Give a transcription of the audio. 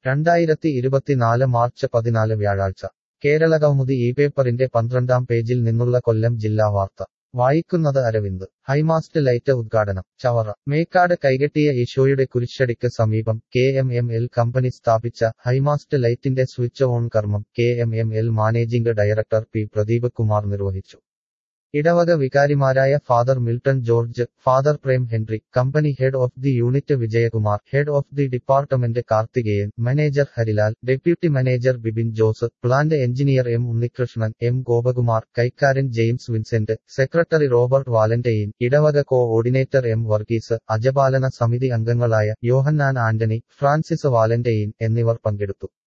രണ്ടായിരത്തി ഇരുപത്തിനാല് മാർച്ച് പതിനാല് വ്യാഴാഴ്ച കേരളകൗമുദി ഈ പേപ്പറിന്റെ പന്ത്രണ്ടാം പേജിൽ നിന്നുള്ള കൊല്ലം ജില്ലാ വാർത്ത വായിക്കുന്നത് അരവിന്ദ് ഹൈമാസ്റ്റ് ലൈറ്റ് ഉദ്ഘാടനം ചവറ മേക്കാട് കൈകെട്ടിയ ഈശോയുടെ കുരിശടിക്ക് സമീപം K M M L company സ്ഥാപിച്ച ഹൈമാസ്റ്റ് ലൈറ്റിന്റെ സ്വിച്ച് ഓൺ കർമ്മം K M M L managing director P Pradeep Kumar നിർവഹിച്ചു ഇടവക വികാരിമാരായ father Milton George father Prem Henry company head of the unit Vijayakumar head of the department Karthikeyan manager Harilal deputy manager Bibin Jose plant engineer M Unnikrishnan M Gopakumar കൈക്കാരൻ James Vincent secretary Robert Valentine ഇടവക coordinator M Varghese അജപാലന സമിതി അംഗങ്ങളായ യോഹന്നാൻ Antony Francis Valentine എന്നിവർ പങ്കെടുത്തു